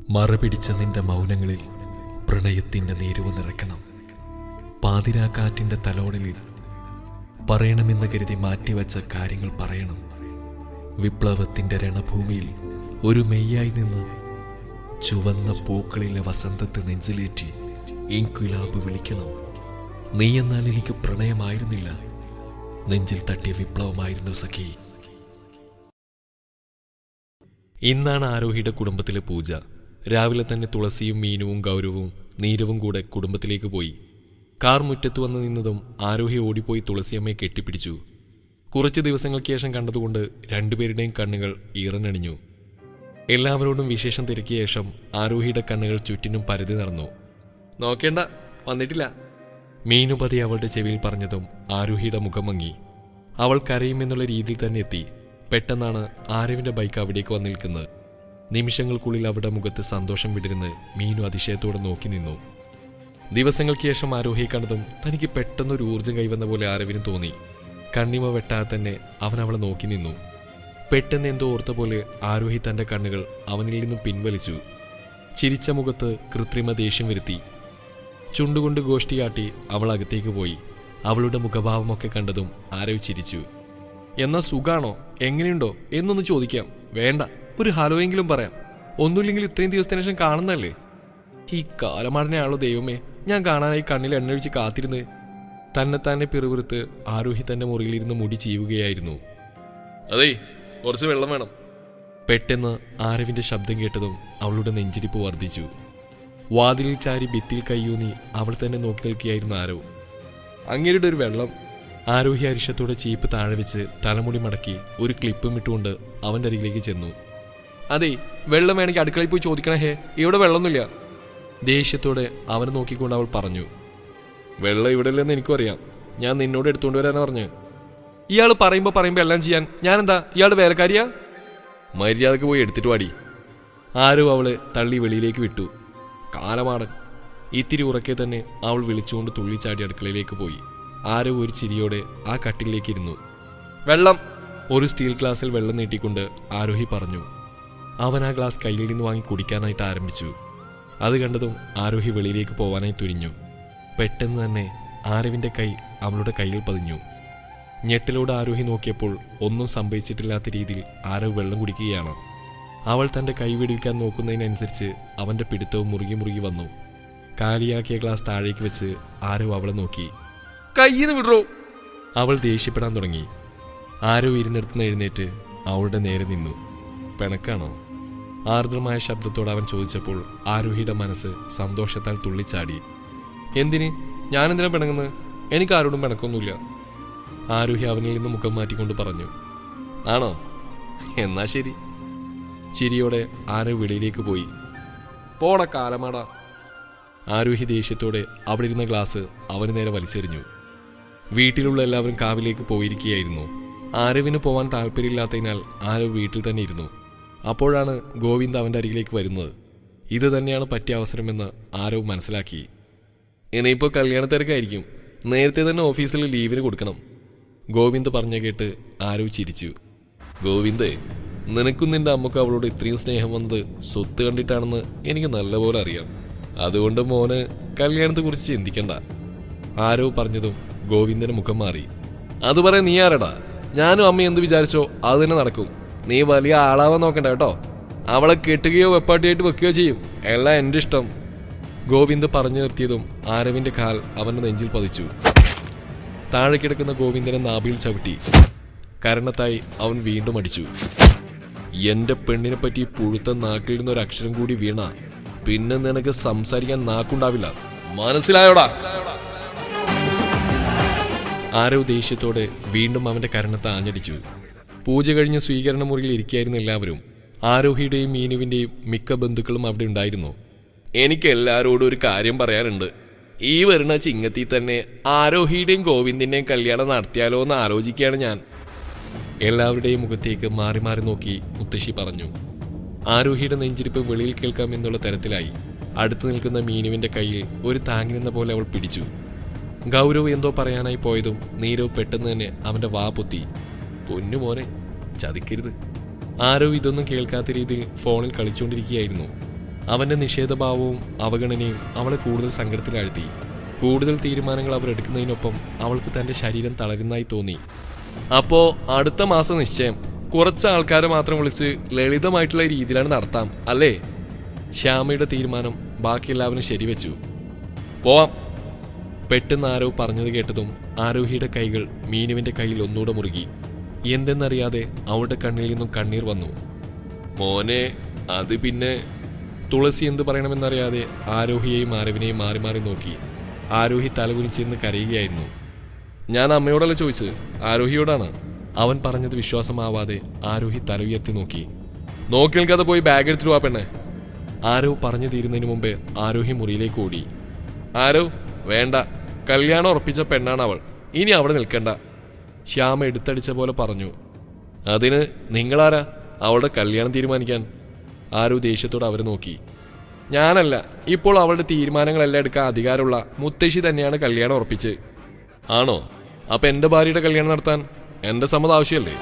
മറപിടിച്ച നിന്റെ മൗനങ്ങളിൽ പ്രണയത്തിന്റെ നീരുവ് നിറയ്ക്കണം പാതിരാക്കാറ്റിന്റെ തലോടലിൽ പറയണമെന്ന് കരുതി മാറ്റിവെച്ച കാര്യങ്ങൾ പറയണം വിപ്ലവത്തിന്റെ രണഭൂമിയിൽ ഒരു മെയ്യായി നിന്ന് ചുവന്ന പൂക്കളിലെ വസന്തത്തെ നെഞ്ചിലേറ്റി ഇൻകുലാബ് വിളിക്കണം നീ എന്നാൽ എനിക്ക് പ്രണയമായിരുന്നില്ല നെഞ്ചിൽ തട്ടിയ വിപ്ലവമായിരുന്നു സഖി ഇന്നാണ് ആരോഹിയുടെ കുടുംബത്തിലെ പൂജ രാവിലെ തന്നെ തുളസിയും മീനുവും ഗൗരവും നീരവും കൂടെ കുടുംബത്തിലേക്ക് പോയി കാർ മുറ്റത്ത് വന്ന് നിന്നതും ആരോഹി ഓടിപ്പോയി തുളസിയമ്മയെ കെട്ടിപ്പിടിച്ചു കുറച്ച് ദിവസങ്ങൾക്ക് ശേഷം കണ്ടതുകൊണ്ട് രണ്ടുപേരുടെയും കണ്ണുകൾ ഈറനണിഞ്ഞു എല്ലാവരോടും വിശേഷം തിരക്കിയ ശേഷം ആരോഹിയുടെ കണ്ണുകൾ ചുറ്റിനും പരതി നടന്നു നോക്കേണ്ട വന്നിട്ടില്ല മീനുപതി അവളുടെ ചെവിയിൽ പറഞ്ഞതും ആരോഹിയുടെ മുഖം മങ്ങി അവൾ കരയുമെന്നുള്ള രീതിയിൽ തന്നെ എത്തി പെട്ടെന്നാണ് ആരവിന്റെ ബൈക്ക് അവിടേക്ക് വന്ന് നിൽക്കുന്നത് നിമിഷങ്ങൾക്കുള്ളിൽ അവരുടെ മുഖത്ത് സന്തോഷം വിടരുന്ന് മീനു അതിശയത്തോടെ നോക്കി നിന്നു ദിവസങ്ങൾക്ക് ശേഷം ആരോഹിയെ കണ്ടതും തനിക്ക് പെട്ടെന്നൊരു ഊർജ്ജം കൈവന്ന പോലെ ആരവിന് തോന്നി കണ്ണിമ വെട്ടാതെ തന്നെ അവൻ അവളെ നോക്കി നിന്നു പെട്ടെന്ന് എന്തോ ഓർത്ത പോലെ ആരോഹി തന്റെ കണ്ണുകൾ അവനിൽ നിന്നും പിൻവലിച്ചു ചിരിച്ച മുഖത്ത് കൃത്രിമ ദേഷ്യം വരുത്തി ചുണ്ടുകൊണ്ട് ഗോഷ്ടിയാട്ടി അവൾ അകത്തേക്ക് പോയി അവളുടെ മുഖഭാവമൊക്കെ കണ്ടതും ആരവ് ചിരിച്ചു എന്നാ സുഖാണോ എങ്ങനെയുണ്ടോ എന്നൊന്ന് ചോദിക്കാം വേണ്ട ഒരു ഹലോയെങ്കിലും പറയാം ഒന്നുമില്ലെങ്കിൽ ഇത്രയും ദിവസത്തിന് ശേഷം കാണുന്നല്ലേ ഈ കാലമാടനെയാണല്ലോ ദൈവമേ ഞാൻ കാണാനായി കണ്ണിൽ എണ്ണയൊഴിച്ച് കാത്തിരുന്ന് തന്നെ തന്നെ പിറുപിറുത്ത് ആരോഹി തന്റെ മുറിയിലിരുന്ന് മുടി ചീവുകയായിരുന്നു അതേ കുറച്ച് വെള്ളം വേണം പെട്ടെന്ന് ആരവിന്റെ ശബ്ദം കേട്ടതും അവളുടെ നെഞ്ചിരിപ്പ് വർദ്ധിച്ചു വാതിലിൽ ചാരി ഭിത്തിയിൽ കയ്യൂന്നി അവൾ തന്നെ നോക്കി നിൽക്കുകയായിരുന്നു ആരവ് അങ്ങേരുടെ ഒരു വെള്ളം ആരോഹി അരിശത്തോടെ ചീപ്പ് താഴെ വെച്ച് തലമുടി മടക്കി ഒരു ക്ലിപ്പും ഇട്ടുകൊണ്ട് അവന്റെ അരികിലേക്ക് ചെന്നു അതെ വെള്ളം വേണമെങ്കിൽ അടുക്കളയിൽ പോയി ചോദിക്കണേ ഹേ ഇവിടെ വെള്ളമൊന്നുമില്ല ദേഷ്യത്തോടെ അവനെ നോക്കിക്കൊണ്ട് അവൾ പറഞ്ഞു വെള്ളം ഇവിടെ ഇല്ലെന്ന് എനിക്കും അറിയാം ഞാൻ നിന്നോട് എടുത്തുകൊണ്ട് വരാനാ പറഞ്ഞു ഇയാൾ പറയുമ്പോൾ പറയുമ്പോൾ എല്ലാം ചെയ്യാൻ ഞാനെന്താ ഇയാൾ വേലക്കാരിയാ മര്യാദക്ക് പോയി എടുത്തിട്ട് വാടി ആരും അവളെ തള്ളി വെളിയിലേക്ക് വിട്ടു കാലമാടൻ ഇത്തിരി ഉറക്കെ തന്നെ അവൾ വിളിച്ചുകൊണ്ട് തുള്ളിച്ചാടി അടുക്കളയിലേക്ക് പോയി ആരോ ഒരു ചിരിയോടെ ആ കട്ടിലേക്ക് ഇരുന്നു വെള്ളം ഒരു സ്റ്റീൽ ഗ്ലാസ്സിൽ വെള്ളം നീട്ടിക്കൊണ്ട് ആരോഹി പറഞ്ഞു അവൻ ആ ഗ്ലാസ് കയ്യിൽ നിന്ന് വാങ്ങി കുടിക്കാനായിട്ട് ആരംഭിച്ചു അത് കണ്ടതും ആരോഹി വെളിയിലേക്ക് പോവാനായി തുരിഞ്ഞു പെട്ടെന്ന് തന്നെ ആരവിന്റെ കൈ അവളുടെ കയ്യിൽ പതിഞ്ഞു ഞെട്ടിലൂടെ ആരോഹി നോക്കിയപ്പോൾ ഒന്നും സംഭവിച്ചിട്ടില്ലാത്ത രീതിയിൽ ആരവ് വെള്ളം കുടിക്കുകയാണ് അവൾ തന്റെ കൈ വിടുവിക്കാൻ നോക്കുന്നതിനനുസരിച്ച് അവന്റെ പിടുത്തവും മുറുകി മുറുകി വന്നു കാലിയാക്കിയ ഗ്ലാസ് താഴേക്ക് വെച്ച് ആരവ് അവളെ നോക്കി കയ്യിന്ന് വിടറോ അവൾ ദേഷ്യപ്പെടാൻ തുടങ്ങി ആരോ ഇരുന്നിടത്തുനിന്ന് എഴുന്നേറ്റ് അവളുടെ നേരെ നിന്നു പിണക്കാണോ ആർദ്രമായ ശബ്ദത്തോടെ അവൻ ചോദിച്ചപ്പോൾ ആരോഹിയുടെ മനസ്സ് സന്തോഷത്താൽ തുള്ളിച്ചാടി എന്തിന് ഞാനെന്തിനാ പിണങ്ങുന്നത് എനിക്ക് ആരോടും പിണക്കൊന്നുമില്ല ആരോഹി അവനിൽ നിന്ന് മുഖം മാറ്റിക്കൊണ്ട് പറഞ്ഞു ആണോ എന്നാ ശരി ചിരിയോടെ ആരോ വെളിയിലേക്ക് പോയി പോട കാലമാടാ ആരോഹി ദേഷ്യത്തോടെ അവിടെ ഇരുന്ന ഗ്ലാസ് അവന് നേരെ വലിച്ചെറിഞ്ഞു വീട്ടിലുള്ള എല്ലാവരും കാവിലേക്ക് പോയിരിക്കുകയായിരുന്നു ആരവിന് പോവാൻ താല്പര്യമില്ലാത്തതിനാൽ ആരവ് വീട്ടിൽ തന്നെ ഇരുന്നു അപ്പോഴാണ് ഗോവിന്ദ് അവന്റെ അരികിലേക്ക് വരുന്നത് ഇത് തന്നെയാണ് പറ്റിയ അവസരമെന്ന് ആരവ് മനസ്സിലാക്കി ഇനിയിപ്പോൾ കല്യാണ തിരക്കായിരിക്കും നേരത്തെ തന്നെ ഓഫീസിൽ ലീവിന് കൊടുക്കണം ഗോവിന്ദ് പറഞ്ഞ കേട്ട് ആരവ് ചിരിച്ചു ഗോവിന്ദേ നിനക്കും നിന്റെ അമ്മക്കും അവളോട് ഇത്രയും സ്നേഹം വന്നത് സ്വത്ത് കണ്ടിട്ടാണെന്ന് എനിക്ക് നല്ലപോലെ അറിയാം അതുകൊണ്ട് മോന് കല്യാണത്തെക്കുറിച്ച് ചിന്തിക്കണ്ട ആരോ പറഞ്ഞതും ഗോവിന്ദന് മുഖം മാറി അത് പറയാൻ നീ ആരടാ ഞാനും അമ്മ എന്ത് വിചാരിച്ചോ അത് തന്നെ നടക്കും നീ വലിയ ആളാവാൻ നോക്കണ്ട കേട്ടോ അവളെ കെട്ടുകയോ വെപ്പാട്ടിയായിട്ട് വെക്കുകയോ ചെയ്യും എല്ലാം എൻ്റെ ഇഷ്ടം ഗോവിന്ദ് പറഞ്ഞു നിർത്തിയതും ആരവിന്റെ കാൽ അവന്റെ നെഞ്ചിൽ പതിച്ചു താഴെ കിടക്കുന്ന ഗോവിന്ദനെ നാഭിയിൽ ചവിട്ടി കരണത്തായി അവൻ വീണ്ടും അടിച്ചു എന്റെ പെണ്ണിനെ പറ്റി പുഴുത്ത നാക്കിൽ നിന്ന് ഒരു അക്ഷരം കൂടി വീണ പിന്നെ നിനക്ക് സംസാരിക്കാൻ നാക്കുണ്ടാവില്ല മനസ്സിലായോടാ ആരോ ദേഷ്യത്തോടെ വീണ്ടും അവന്റെ കരണത്തെ ആഞ്ഞടിച്ചു പൂജ കഴിഞ്ഞ് സ്വീകരണ മുറിയിൽ ഇരിക്കുകയായിരുന്ന എല്ലാവരും ആരോഹിയുടെയും മീനുവിന്റെയും മിക്ക ബന്ധുക്കളും അവിടെ ഉണ്ടായിരുന്നു എനിക്ക് എല്ലാവരോടും ഒരു കാര്യം പറയാനുണ്ട് ഈ വരുന്ന ചിങ്ങത്തി തന്നെ ആരോഹിയുടെയും ഗോവിന്ദിന്റെയും കല്യാണം നടത്തിയാലോ എന്ന് ആലോചിക്കുകയാണ് ഞാൻ എല്ലാവരുടെയും മുഖത്തേക്ക് മാറി മാറി നോക്കി മുത്തശ്ശി പറഞ്ഞു ആരോഹിയുടെ നെഞ്ചിരിപ്പ് വെളിയിൽ കേൾക്കാമെന്നുള്ള തരത്തിലായി അടുത്തു നിൽക്കുന്ന മീനുവിന്റെ കയ്യിൽ ഒരു താങ്ങി നിന്ന പോലെ അവൾ പിടിച്ചു ഗൗരവ് എന്തോ പറയാനായി പോയതും നീരവ് പെട്ടെന്ന് തന്നെ അവന്റെ വാ പൊത്തി പൊന്നു മോനെ ചതിക്കരുത് ആരോ ഇതൊന്നും കേൾക്കാത്ത രീതിയിൽ ഫോണിൽ കളിച്ചുകൊണ്ടിരിക്കുകയായിരുന്നു അവന്റെ നിഷേധഭാവവും അവഗണനയും അവളെ കൂടുതൽ സങ്കടത്തിലാഴ്ത്തി കൂടുതൽ തീരുമാനങ്ങൾ അവർ എടുക്കുന്നതിനൊപ്പം അവൾക്ക് തന്റെ ശരീരം തളരുന്നതായി തോന്നി അപ്പോ അടുത്ത മാസം നിശ്ചയം കുറച്ച് ആൾക്കാരെ മാത്രം വിളിച്ച് ലളിതമായിട്ടുള്ള രീതിയിലാണ് നടത്താം അല്ലേ ശ്യാമയുടെ തീരുമാനം ബാക്കി എല്ലാവരും ശരിവെച്ചു പോവാം പെട്ടെന്ന് ആരോ പറഞ്ഞത് കേട്ടതും ആരോഹിയുടെ കൈകൾ മീനുവിന്റെ കയ്യിൽ ഒന്നുകൂടെ മുറുകി എന്തെന്നറിയാതെ അവളുടെ കണ്ണിൽ നിന്നും കണ്ണീർ വന്നു മോനെ അത് പിന്നെ തുളസി എന്ത് പറയണമെന്നറിയാതെ ആരോഹിയെയും ആരവിനെയും മാറി മാറി നോക്കി ആരോഹി തലകുനിച്ചെന്ന് കരയുകയായിരുന്നു ഞാൻ അമ്മയോടല്ല ചോദിച്ചത് ആരോഹിയോടാണ് അവൻ പറഞ്ഞത് വിശ്വാസമാവാതെ ആരോഹി തല ഉയർത്തി നോക്കി നോക്കി നിൽക്കാതെ പോയി ബാഗ് എടുത്തിട്ട് വാ പെണ്ണെ ആരോ പറഞ്ഞു തീരുന്നതിന് മുമ്പേ ആരോഹി മുറിയിലേക്ക് ഓടി ആരോ വേണ്ട കല്യാണം ഉറപ്പിച്ച പെണ്ണാണ് അവൾ ഇനി അവിടെ നിൽക്കണ്ട ശ്യാമ എടുത്തടിച്ച പോലെ പറഞ്ഞു അതിന് നിങ്ങളാരാ അവളുടെ കല്യാണം തീരുമാനിക്കാൻ ആരോ ദേഷ്യത്തോടെ അവരെ നോക്കി ഞാനല്ല ഇപ്പോൾ അവളുടെ തീരുമാനങ്ങളെല്ലാം എടുക്കാൻ അധികാരമുള്ള മുത്തശ്ശി തന്നെയാണ് കല്യാണം ഉറപ്പിച്ച് ആണോ അപ്പൊ എന്റെ ഭാര്യയുടെ കല്യാണം നടത്താൻ എന്റെ സമ്മതം ആവശ്യമല്ലേ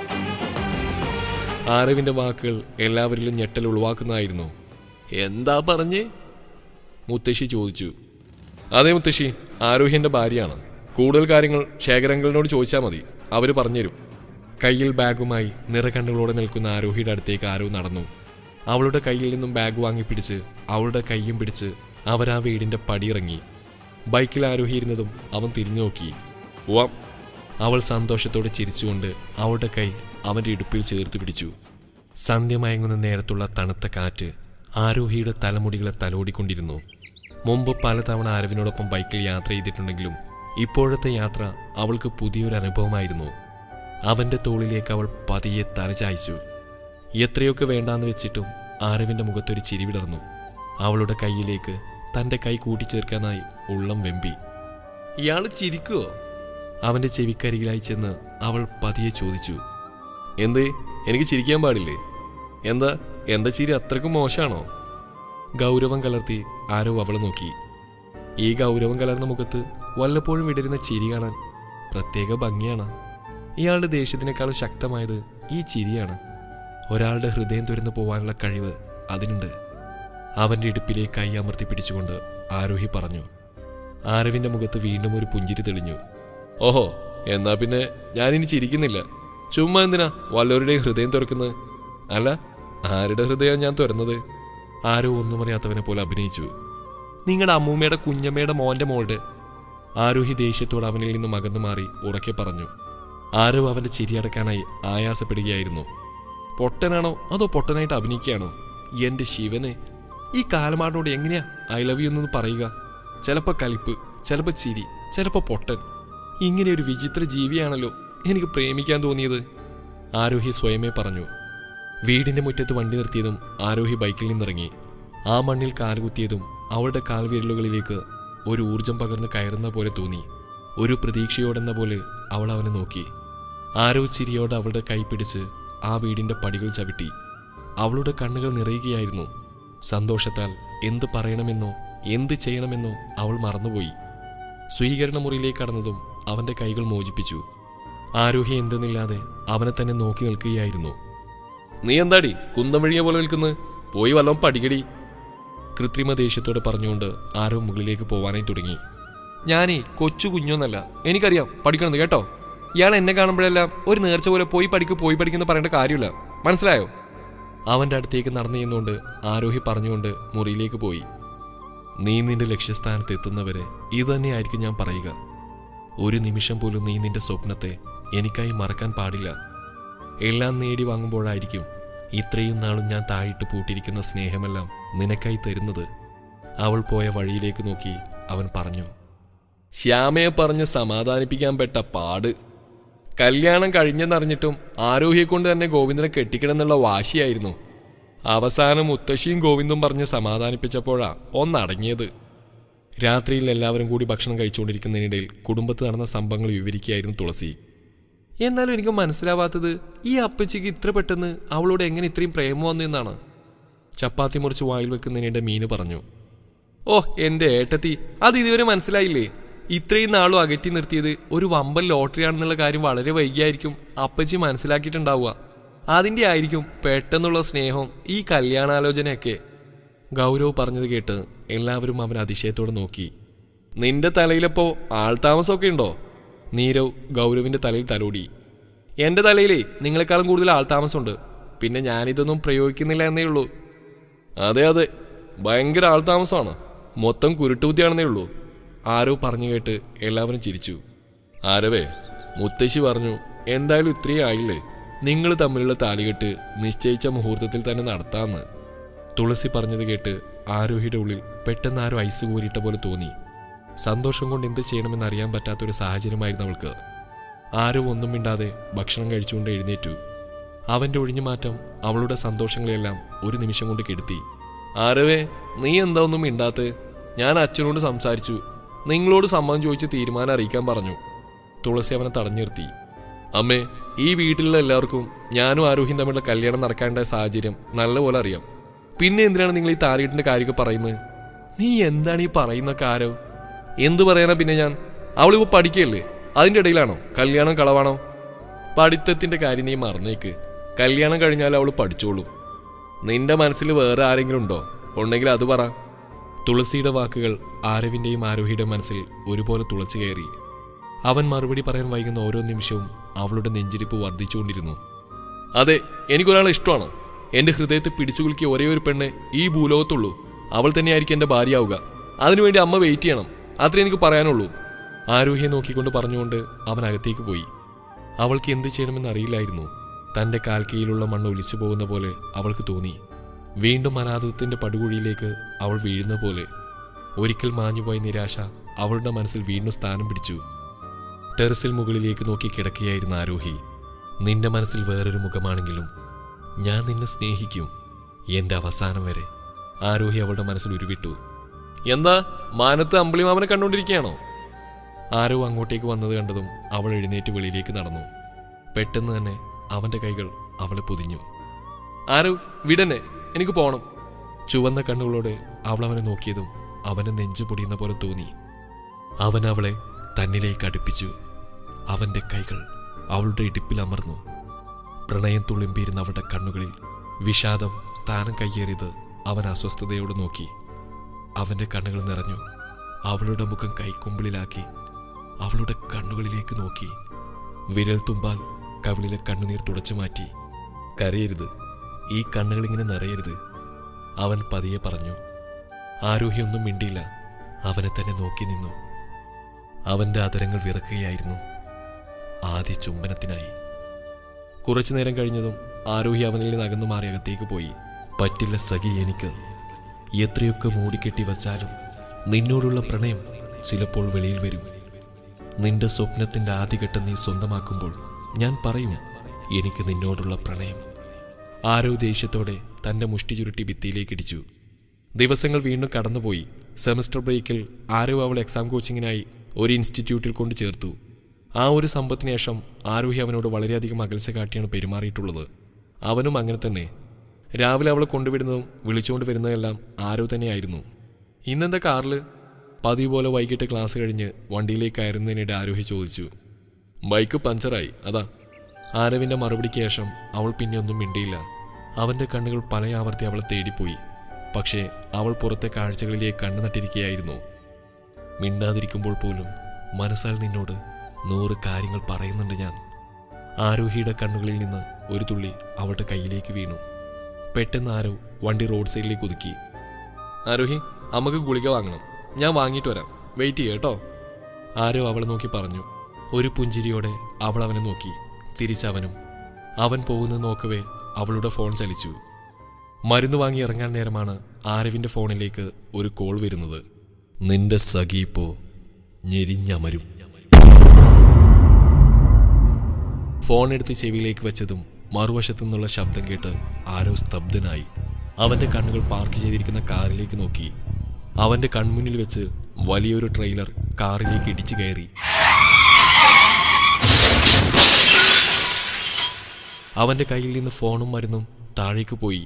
ആരവിന്റെ വാക്കുകൾ എല്ലാവരിലും ഞെട്ടൽ ഉളവാക്കുന്നതായിരുന്നു എന്താ പറഞ്ഞേ മുത്തശ്ശി ചോദിച്ചു അതെ മുത്തശ്ശി ആരോഹ്യന്റെ ഭാര്യയാണ് കൂടുതൽ കാര്യങ്ങൾ ശേഖരങ്ങളിനോട് ചോദിച്ചാൽ മതി അവര് പറഞ്ഞുതരും കയ്യിൽ ബാഗുമായി നിറകണ്ണുകളോടെ നിൽക്കുന്ന ആരോഹിയുടെ അടുത്തേക്ക് ആരോ നടന്നു അവളുടെ കയ്യിൽ നിന്നും ബാഗ് വാങ്ങി പിടിച്ച് അവളുടെ കൈയും പിടിച്ച് അവരാ വീടിന്റെ പടിയിറങ്ങി ബൈക്കിൽ ആരോഹിയിരുന്നതും അവൻ തിരിഞ്ഞു നോക്കി ഉവാം അവൾ സന്തോഷത്തോടെ ചിരിച്ചുകൊണ്ട് അവളുടെ കൈ അവന്റെ ഇടുപ്പിൽ ചേർത്ത് പിടിച്ചു സന്ധ്യ മയങ്ങുന്ന നേരത്തുള്ള തണുത്ത കാറ്റ് ആരോഹിയുടെ തലമുടികളെ തലോടിക്കൊണ്ടിരുന്നു മുമ്പ് പലതവണ ആരവിനോടൊപ്പം ബൈക്കിൽ യാത്ര ചെയ്തിട്ടുണ്ടെങ്കിലും ഇപ്പോഴത്തെ യാത്ര അവൾക്ക് പുതിയൊരു അനുഭവമായിരുന്നു അവന്റെ തോളിലേക്ക് അവൾ പതിയെ തലചായ്ച്ചു എത്രയൊക്കെ വേണ്ടാന്ന് വെച്ചിട്ടും ആരവിന്റെ മുഖത്തൊരു ചിരി വിടർന്നു അവളുടെ കൈയിലേക്ക് തന്റെ കൈ കൂട്ടിച്ചേർക്കാനായി ഉള്ളം വെമ്പി ഇയാൾ ചിരിക്കുവോ അവന്റെ ചെവിക്കരികിലായി ചെന്ന് അവൾ പതിയെ ചോദിച്ചു എന്തേ എനിക്ക് ചിരിക്കാൻ പാടില്ലേ എന്താ എന്റെ ചിരി അത്രക്കും മോശമാണോ ഗൗരവം കലർത്തി ആരോ അവളെ നോക്കി ഈ ഗൗരവം കലർന്ന മുഖത്ത് വല്ലപ്പോഴും വിടരുന്ന ചിരി കാണാൻ പ്രത്യേക ഭംഗിയാണ് ഇയാളുടെ ദേഷ്യത്തിനേക്കാളും ശക്തമായത് ഈ ചിരിയാണ് ഒരാളുടെ ഹൃദയം തുരന്നു പോവാനുള്ള കഴിവ് അതിനുണ്ട് അവന്റെ ഇടുപ്പിലേക്ക് കൈ അമർത്തി പിടിച്ചുകൊണ്ട് ആരോഹി പറഞ്ഞു ആരവിന്റെ മുഖത്ത് വീണ്ടും ഒരു പുഞ്ചിരി തെളിഞ്ഞു ഓഹോ എന്നാ പിന്നെ ഞാനിനി ചിരിക്കുന്നില്ല ചുമ്മാ എന്തിനാ വല്ലവരുടെയും ഹൃദയം തുറക്കുന്നത് അല്ല ആരുടെ ഹൃദയം ഞാൻ തുറന്നത് ആരോ ഒന്നും അറിയാത്തവനെ പോലെ അഭിനയിച്ചു നിങ്ങളുടെ അമ്മൂമ്മയുടെ കുഞ്ഞമ്മയുടെ മോന്റെ മോളുടെ ആരോഹി ദേഷ്യത്തോട് അവനിൽ നിന്നും അകന്നു മാറി ഉറക്കെ പറഞ്ഞു ആരോ അവന്റെ ചിരിയടക്കാനായി ആയാസപ്പെടുകയായിരുന്നു പൊട്ടനാണോ അതോ പൊട്ടനായിട്ട് അഭിനയിക്കുകയാണോ എന്റെ ശിവനെ ഈ കാലമാടിനോട് എങ്ങനെയാ ഐ ലവ് യു എന്ന് പറയുക ചിലപ്പോ കലിപ്പ് ചിലപ്പോ ചിരി ചിലപ്പോ പൊട്ടൻ ഇങ്ങനെ ഒരു വിചിത്ര ജീവിയാണല്ലോ എനിക്ക് പ്രേമിക്കാൻ തോന്നിയത് ആരോഹി സ്വയമേ പറഞ്ഞു വീടിന്റെ മുറ്റത്ത് വണ്ടി നിർത്തിയതും ആരോഹി ബൈക്കിൽ നിന്നിറങ്ങി ആ മണ്ണിൽ കാലുകുത്തിയതും അവളുടെ കാൽവിരലുകളിലേക്ക് ഒരു ഊർജം പകർന്ന് കയറുന്ന പോലെ തോന്നി ഒരു പ്രതീക്ഷയോടെന്ന പോലെ അവൾ അവനെ നോക്കി ആരോ ചിരിയോടെ അവളുടെ കൈ പിടിച്ച് ആ വീടിന്റെ പടികൾ ചവിട്ടി അവളുടെ കണ്ണുകൾ നിറയുകയായിരുന്നു സന്തോഷത്താൽ എന്ത് പറയണമെന്നോ എന്ത് ചെയ്യണമെന്നോ അവൾ മറന്നുപോയി സ്വീകരണ മുറിയിലേക്ക് കടന്നതും അവന്റെ കൈകൾ മോചിപ്പിച്ചു ആരോഹി എന്തെന്നില്ലാതെ അവനെ തന്നെ നോക്കി നിൽക്കുകയായിരുന്നു നീ എന്താടി കുന്തം വഴിയ പോലെ നിൽക്കുന്നത് പോയി വല്ലതും പഠിക്കടി കൃത്രിമ ദേഷ്യത്തോടെ പറഞ്ഞുകൊണ്ട് ആരോ മുകളിലേക്ക് പോവാനായി തുടങ്ങി ഞാനേ കൊച്ചു കുഞ്ഞൊന്നല്ല എനിക്കറിയാം പഠിക്കണമെന്ന് കേട്ടോ ഇയാൾ എന്നെ കാണുമ്പോഴെല്ലാം ഒരു നേർച്ച പോലെ പോയി പഠിക്ക് പോയി പഠിക്കുന്ന പറയേണ്ട കാര്യമില്ല മനസ്സിലായോ അവന്റെ അടുത്തേക്ക് നടന്നു ചെന്നുകൊണ്ട് ആരോഹി പറഞ്ഞുകൊണ്ട് മുറിയിലേക്ക് പോയി നീ നിന്റെ ലക്ഷ്യസ്ഥാനത്ത് എത്തുന്നവരെ ഇത് തന്നെയായിരിക്കും ഞാൻ പറയുക ഒരു നിമിഷം പോലും നീ നിന്റെ സ്വപ്നത്തെ എനിക്കായി മറക്കാൻ പാടില്ല എല്ലാം നേടി വാങ്ങുമ്പോഴായിരിക്കും ഇത്രയും നാളും ഞാൻ താഴിട്ട് പൂട്ടിയിരിക്കുന്ന സ്നേഹമെല്ലാം നിനക്കായി തരുന്നത് അവൾ പോയ വഴിയിലേക്ക് നോക്കി അവൻ പറഞ്ഞു ശ്യാമയെ പറഞ്ഞ് സമാധാനിപ്പിക്കാൻ പെട്ട പാട് കല്യാണം കഴിഞ്ഞെന്നറിഞ്ഞിട്ടും ആരോഹ്യെ കൊണ്ട് തന്നെ ഗോവിന്ദനെ കെട്ടിക്കിടെന്നുള്ള വാശിയായിരുന്നു അവസാനം മുത്തശ്ശിയും ഗോവിന്ദും പറഞ്ഞ് സമാധാനിപ്പിച്ചപ്പോഴാ ഒന്നടങ്ങിയത് രാത്രിയിൽ എല്ലാവരും കൂടി ഭക്ഷണം കഴിച്ചുകൊണ്ടിരിക്കുന്നതിനിടയിൽ കുടുംബത്ത് നടന്ന സംഭവങ്ങൾ വിവരിക്കുകയായിരുന്നു തുളസി എന്നാലും എനിക്ക് മനസ്സിലാവാത്തത് ഈ അപ്പച്ചിക്ക് ഇത്ര പെട്ടെന്ന് അവളോട് എങ്ങനെ ഇത്രയും പ്രേമം വന്നു എന്നാണ് ചപ്പാത്തി മുറിച്ച് വായിൽ വെക്കുന്നതിനിടെ മീന് പറഞ്ഞു ഓ എന്റെ ഏട്ടത്തി അത് ഇതുവരെ മനസ്സിലായില്ലേ ഇത്രയും നാളും അകറ്റി നിർത്തിയത് ഒരു വമ്പൻ ലോട്ടറി ആണെന്നുള്ള കാര്യം വളരെ വൈകിയായിരിക്കും അപ്പച്ചി മനസ്സിലാക്കിയിട്ടുണ്ടാവുക അതിന്റെ ആയിരിക്കും പെട്ടെന്നുള്ള സ്നേഹം ഈ കല്യാണാലോചനയൊക്കെ ഗൗരവ് പറഞ്ഞത് കേട്ട് എല്ലാവരും അവൻ അതിശയത്തോടെ നോക്കി നിന്റെ തലയിലപ്പോ ആൾതാമസമൊക്കെ ഉണ്ടോ നീരവ് ഗൗരവിന്റെ തലയിൽ തലോടി എന്റെ തലയിലേ നിങ്ങളെക്കാളും കൂടുതൽ ആൾതാമസമുണ്ട് പിന്നെ ഞാനിതൊന്നും പ്രയോഗിക്കുന്നില്ല എന്നേ ഉള്ളൂ അതെ അതെ ഭയങ്കര ആൾതാമസമാണ് മൊത്തം കുരുട്ടുബുദ്ധിയാണെന്നേ ഉള്ളൂ ആരോ പറഞ്ഞു കേട്ട് എല്ലാവരും ചിരിച്ചു ആരവേ മുത്തശ്ശി പറഞ്ഞു എന്തായാലും ഇത്രയും ആയില്ലേ നിങ്ങൾ തമ്മിലുള്ള താലികെട്ട് നിശ്ചയിച്ച മുഹൂർത്തത്തിൽ തന്നെ നടത്താമെന്ന് തുളസി പറഞ്ഞത് കേട്ട് ആരോഹിയുടെ ഉള്ളിൽ പെട്ടെന്ന് ആരോ ഐസ് കോരിയിട്ട പോലെ തോന്നി സന്തോഷം കൊണ്ട് എന്ത് ചെയ്യണമെന്ന് അറിയാൻ പറ്റാത്തൊരു സാഹചര്യമായിരുന്നു അവൾക്ക് ആരോ ഒന്നും മിണ്ടാതെ ഭക്ഷണം കഴിച്ചുകൊണ്ട് എഴുന്നേറ്റു അവന്റെ ഒഴിഞ്ഞുമാറ്റം അവളുടെ സന്തോഷങ്ങളെല്ലാം ഒരു നിമിഷം കൊണ്ട് കെടുത്തി ആരവേ നീ എന്താ ഒന്നും മിണ്ടാത്ത് ഞാൻ അച്ഛനോട് സംസാരിച്ചു നിങ്ങളോട് സമ്മതം ചോദിച്ച് തീരുമാനം അറിയിക്കാൻ പറഞ്ഞു തുളസി അവനെ തടഞ്ഞു നിർത്തി അമ്മേ ഈ വീട്ടിലുള്ള എല്ലാവർക്കും ഞാനും ആരോഗ്യം തമ്മിലുള്ള കല്യാണം നടക്കാനുള്ള സാഹചര്യം നല്ലപോലെ അറിയാം പിന്നെ എന്തിനാണ് നിങ്ങൾ ഈ താലികെട്ടിന്റെ കാര്യമൊക്കെ പറയുന്നത് നീ എന്താണ് ഈ പറയുന്ന കാരോ എന്തു പറയാനാ പിന്നെ ഞാൻ അവളിപ്പോ പഠിക്കല്ലേ അതിന്റെ ഇടയിലാണോ കല്യാണം കളവാണോ പഠിത്തത്തിന്റെ കാര്യം നീ മറന്നേക്ക് കല്യാണം കഴിഞ്ഞാൽ അവൾ പഠിച്ചോളും നിന്റെ മനസ്സിൽ വേറെ ആരെങ്കിലും ഉണ്ടോ ഉണ്ടെങ്കിൽ അത് പറ തുളസിയുടെ വാക്കുകൾ ആരവിന്റെയും ആരോഹിയുടെ മനസ്സിൽ ഒരുപോലെ തുളച്ചു കയറി അവൻ മറുപടി പറയാൻ വൈകുന്ന ഓരോ നിമിഷവും അവളുടെ നെഞ്ചിരിപ്പ് വർദ്ധിച്ചുകൊണ്ടിരുന്നു അതെ എനിക്കൊരാളെ ഇഷ്ടമാണ് എന്റെ ഹൃദയത്തെ പിടിച്ചുകുലുക്കിയ ഒരേ ഒരു പെണ്ണ് ഈ ഭൂലോകത്തുള്ളൂ അവൾ തന്നെയായിരിക്കും എന്റെ ഭാര്യയാവുക അതിനുവേണ്ടി അമ്മ വെയിറ്റ് ചെയ്യണം അത്രേ എനിക്ക് പറയാനുള്ളൂ ആരോഹ്യെ നോക്കിക്കൊണ്ട് പറഞ്ഞുകൊണ്ട് അവൻ അകത്തേക്ക് പോയി അവൾക്ക് എന്ത് ചെയ്യണമെന്ന് അറിയില്ലായിരുന്നു തന്റെ കാൽ കീഴിലുള്ള മണ്ണ് ഒലിച്ചു പോകുന്ന പോലെ അവൾക്ക് തോന്നി വീണ്ടും അനാഥത്തിന്റെ പടുകുഴിയിലേക്ക് അവൾ വീഴുന്ന പോലെ ഒരിക്കൽ മാഞ്ഞുപോയ നിരാശ അവളുടെ മനസ്സിൽ വീണ്ടും സ്ഥാനം പിടിച്ചു ടെറസിൽ മുകളിലേക്ക് നോക്കി കിടക്കുകയായിരുന്ന ആരോഹി നിന്റെ മനസ്സിൽ വേറൊരു മുഖമാണെങ്കിലും ഞാൻ നിന്നെ സ്നേഹിക്കും എന്റെ അവസാനം വരെ ആരോഹി അവളുടെ മനസ്സിൽ ഉരുവിട്ടു എന്താ മാനത്ത് അമ്പിളിമാമനെ കണ്ടുകൊണ്ടിരിക്കുകയാണോ ആരോ അങ്ങോട്ടേക്ക് വന്നത് കണ്ടതും അവൾ എഴുന്നേറ്റ് വെളിയിലേക്ക് നടന്നു പെട്ടെന്ന് തന്നെ അവന്റെ കൈകൾ അവളെ പൊതിഞ്ഞു ആരോ വിടന്നെ എനിക്ക് പോണം ചുവന്ന കണ്ണുകളോടെ അവൾ അവനെ നോക്കിയതും അവന്റെ നെഞ്ചു പൊടിയുന്ന പോലെ തോന്നി അവൻ അവളെ തന്നിലേക്ക് അടുപ്പിച്ചു അവന്റെ കൈകൾ അവളുടെ ഇടുപ്പിൽ അമർന്നു പ്രണയം തുളുമ്പിയിരുന്ന അവളുടെ കണ്ണുകളിൽ വിഷാദം സ്ഥാനം കയ്യേറിയത് അവൻ അസ്വസ്ഥതയോടെ നോക്കി അവന്റെ കണ്ണുകൾ നിറഞ്ഞു അവളുടെ മുഖം കൈക്കുമ്പിളിലാക്കി അവളുടെ കണ്ണുകളിലേക്ക് നോക്കി വിരൽ തുമ്പാൽ കവിളിലെ കണ്ണുനീർ തുടച്ചു മാറ്റി കരയരുത് ഈ കണ്ണുകളിങ്ങനെ നിറയരുത് അവൻ പതിയെ പറഞ്ഞു ആരോഹ്യൊന്നും മിണ്ടിയില്ല അവനെ തന്നെ നോക്കി നിന്നു അവന്റെ അതരങ്ങൾ വിറക്കുകയായിരുന്നു ആദ്യ ചുംബനത്തിനായി കുറച്ചു നേരം കഴിഞ്ഞതും ആരോഹി അവനിൽ നിന്ന് അകന്നു മാറി അകത്തേക്ക് പോയി പറ്റില്ല സഖി എനിക്ക് എത്രയൊക്കെ മൂടിക്കെട്ടി വച്ചാലും നിന്നോടുള്ള പ്രണയം ചിലപ്പോൾ വെളിയിൽ വരും നിന്റെ സ്വപ്നത്തിന്റെ ആദ്യഘട്ടം നീ സ്വന്തമാക്കുമ്പോൾ ഞാൻ പറയും എനിക്ക് നിന്നോടുള്ള പ്രണയം ആരോ ദേഷ്യത്തോടെ തന്റെ മുഷ്ടി ചുരുട്ടി ഭിത്തിയിലേക്ക് ഇടിച്ചു ദിവസങ്ങൾ വീണ്ടും കടന്നുപോയി സെമസ്റ്റർ ബ്രേക്കിൽ ആരോ അവൾ എക്സാം കോച്ചിങ്ങിനായി ഒരു ഇൻസ്റ്റിറ്റ്യൂട്ടിൽ കൊണ്ട് ചേർത്തു ആ ഒരു സമ്പത്തിന് ശേഷം ആരോഹി അവനോട് വളരെയധികം അകൽച്ച കാട്ടിയാണ് പെരുമാറിയിട്ടുള്ളത് അവനും അങ്ങനെ തന്നെ രാവിലെ അവളെ കൊണ്ടുവിടുന്നതും വിളിച്ചുകൊണ്ട് വരുന്നതെല്ലാം ആരോ തന്നെയായിരുന്നു ഇന്നെന്താ കാറിൽ പതിവ് പോലെ വൈകിട്ട് ക്ലാസ് കഴിഞ്ഞ് വണ്ടിയിലേക്ക് കയറുന്നതിനിടെ ആരോഹി ചോദിച്ചു ബൈക്ക് പഞ്ചറായി അതാ ആരവിന്റെ മറുപടിക്ക് ശേഷം അവൾ പിന്നെ ഒന്നും മിണ്ടിയില്ല അവന്റെ കണ്ണുകൾ പല ആവർത്തി അവളെ തേടിപ്പോയി പക്ഷേ അവൾ പുറത്തെ കാഴ്ചകളിലേക്ക് കണ്ണു നട്ടിരിക്കുകയായിരുന്നു മിണ്ടാതിരിക്കുമ്പോൾ പോലും മനസ്സാൽ നിന്നോട് നൂറ് കാര്യങ്ങൾ പറയുന്നുണ്ട് ഞാൻ ആരോഹിയുടെ കണ്ണുകളിൽ നിന്ന് ഒരു തുള്ളി അവളുടെ കയ്യിലേക്ക് വീണു പെട്ടെന്ന് ആരോ വണ്ടി റോഡ് സൈഡിലേക്ക് ഒതുക്കി ആരോഹി അമ്മക്ക് ഗുളിക വാങ്ങണം ഞാൻ വാങ്ങിയിട്ട് വരാം വെയിറ്റ് ചെയ്യ കേട്ടോ ആരോ അവളെ നോക്കി പറഞ്ഞു ഒരു പുഞ്ചിരിയോടെ അവൾ അവനെ നോക്കി തിരിച്ചവനും അവൻ പോകുന്നത് നോക്കവേ അവളുടെ ഫോൺ ചലിച്ചു മരുന്ന് വാങ്ങി ഇറങ്ങാൻ നേരമാണ് ആരവിന്റെ ഫോണിലേക്ക് ഒരു കോൾ വരുന്നത് നിന്റെ സഖിപ്പോ ഞെരിഞ്ഞമരും ഫോൺ എടുത്ത് ചെവിയിലേക്ക് വെച്ചതും മറുവശത്തു നിന്നുള്ള ശബ്ദം കേട്ട് ആരോ സ്തബ്ധനായി അവന്റെ കണ്ണുകൾ പാർക്ക് ചെയ്തിരിക്കുന്ന കാറിലേക്ക് നോക്കി അവന്റെ കൺമുന്നിൽ വെച്ച് വലിയൊരു ട്രെയിലർ കാറിലേക്ക് ഇടിച്ചു കയറി അവന്റെ കയ്യിൽ നിന്ന് ഫോണും മരുന്നും താഴേക്ക് പോയി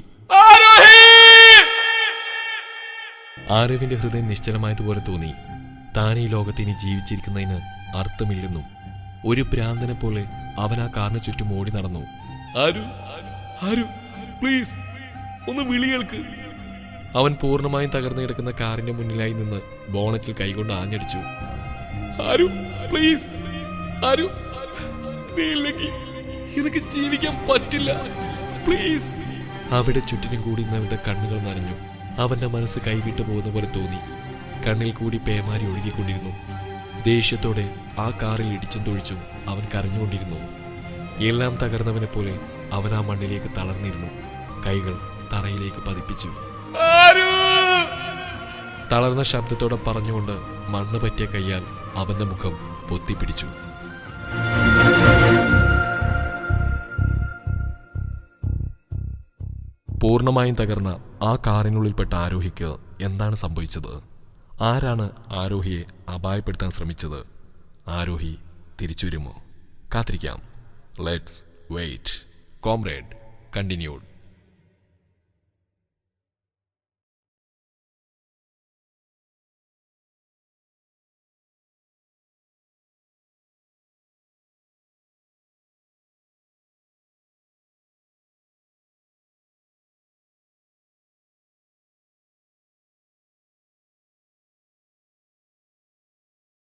ആരവിന്റെ ഹൃദയം നിശ്ചലമായതുപോലെ തോന്നി താൻ ഈ ലോകത്ത് ഇനി ജീവിച്ചിരിക്കുന്നതിന് അർത്ഥമില്ലെന്നും ഒരു ഭ്രാന്തനെ പോലെ അവൻ ആ കാറിന് ചുറ്റും ഓടി നടന്നു ആരു ആരു പ്ലീസ് ഒന്ന് വിളി കേൾക്ക് അവൻ പൂർണ്ണമായും തകർന്നു കിടക്കുന്ന കാറിന്റെ മുന്നിലായി നിന്ന് ബോണറ്റിൽ കൈകൊണ്ട് ആഞ്ഞടിച്ചു ആരു പ്ലീസ് ആരു നീ ഇല്ലെങ്കിൽ എനിക്ക് ജീവിക്കാൻ പറ്റില്ല പ്ലീസ് അവിടെ ചുറ്റിനും കൂടി നിന്നവരുടെ കണ്ണുകൾ നനഞ്ഞു അവന്റെ മനസ്സ് കൈവിട്ടു പോകുന്ന പോലെ തോന്നി കണ്ണിൽ കൂടി പേമാരി ഒഴുകിക്കൊണ്ടിരുന്നു ദേഷ്യത്തോടെ ആ കാറിൽ ഇടിച്ചും തൊഴിച്ചും അവൻ കരഞ്ഞുകൊണ്ടിരുന്നു എല്ലാം തകർന്നവനെ പോലെ അവൻ ആ മണ്ണിലേക്ക് തളർന്നിരുന്നു കൈകൾ തറയിലേക്ക് പതിപ്പിച്ചു തളർന്ന ശബ്ദത്തോടെ പറഞ്ഞുകൊണ്ട് മണ്ണ് പറ്റിയ കൈയാൽ അവന്റെ മുഖം പൊത്തിപ്പിടിച്ചു പൂർണ്ണമായും തകർന്ന ആ കാറിനുള്ളിൽപ്പെട്ട ആരോഹിക്ക് എന്താണ് സംഭവിച്ചത് ആരാണ് ആരോഹിയെ അപായപ്പെടുത്താൻ ശ്രമിച്ചത് ആരോഹി തിരിച്ചുവരുമോ കാത്തിരിക്കാം ലെറ്റ് വെയിറ്റ് കോംറേഡ് കണ്ടിന്യൂഡ്